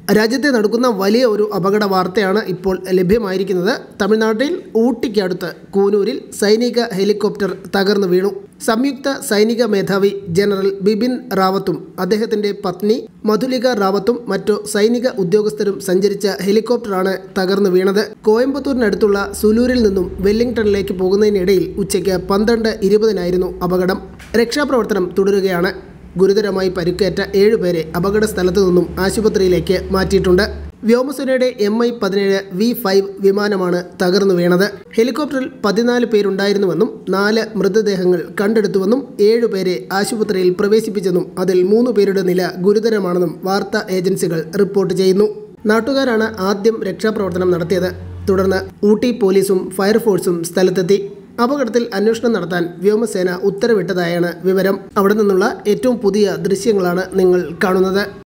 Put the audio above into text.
രാജ്യത്തെ നടക്കുന്ന വലിയ ഒരു അപകട വാർത്തയാണ് ഇപ്പോൾ ലഭ്യമായിരിക്കുന്നത് തമിഴ്നാട്ടിൽ ഊട്ടിക്കടുത്ത് കൂനൂരിൽ സൈനിക ഹെലികോപ്റ്റർ തകർന്നു വീണു സംയുക്ത സൈനിക മേധാവി ജനറൽ ബിപിൻ റാവത്തും അദ്ദേഹത്തിന്റെ പത്നി മധുലിക റാവത്തും മറ്റു സൈനിക ഉദ്യോഗസ്ഥരും സഞ്ചരിച്ച ഹെലികോപ്റ്ററാണ് തകർന്നു വീണത് കോയമ്പത്തൂരിനടുത്തുള്ള സുലൂരിൽ നിന്നും വെല്ലിംഗ്ടണിലേക്ക് പോകുന്നതിനിടയിൽ ഉച്ചയ്ക്ക് പന്ത്രണ്ട് ഇരുപതിനായിരുന്നു അപകടം രക്ഷാപ്രവർത്തനം തുടരുകയാണ് ഗുരുതരമായി പരിക്കേറ്റ ഏഴുപേരെ അപകട സ്ഥലത്തു നിന്നും ആശുപത്രിയിലേക്ക് മാറ്റിയിട്ടുണ്ട് വ്യോമസേനയുടെ എം ഐ പതിനേഴ് വി ഫൈവ് വിമാനമാണ് തകർന്നു വീണത് ഹെലികോപ്റ്ററിൽ പതിനാല് പേരുണ്ടായിരുന്നുവെന്നും നാല് മൃതദേഹങ്ങൾ കണ്ടെടുത്തുവെന്നും ഏഴുപേരെ ആശുപത്രിയിൽ പ്രവേശിപ്പിച്ചെന്നും അതിൽ മൂന്ന് പേരുടെ നില ഗുരുതരമാണെന്നും വാർത്താ ഏജൻസികൾ റിപ്പോർട്ട് ചെയ്യുന്നു നാട്ടുകാരാണ് ആദ്യം രക്ഷാപ്രവർത്തനം നടത്തിയത് തുടർന്ന് ഊട്ടി പോലീസും ഫയർഫോഴ്സും സ്ഥലത്തെത്തി അപകടത്തിൽ അന്വേഷണം നടത്താൻ വ്യോമസേന ഉത്തരവിട്ടതായാണ് വിവരം അവിടെ നിന്നുള്ള ഏറ്റവും പുതിയ ദൃശ്യങ്ങളാണ് നിങ്ങൾ കാണുന്നത്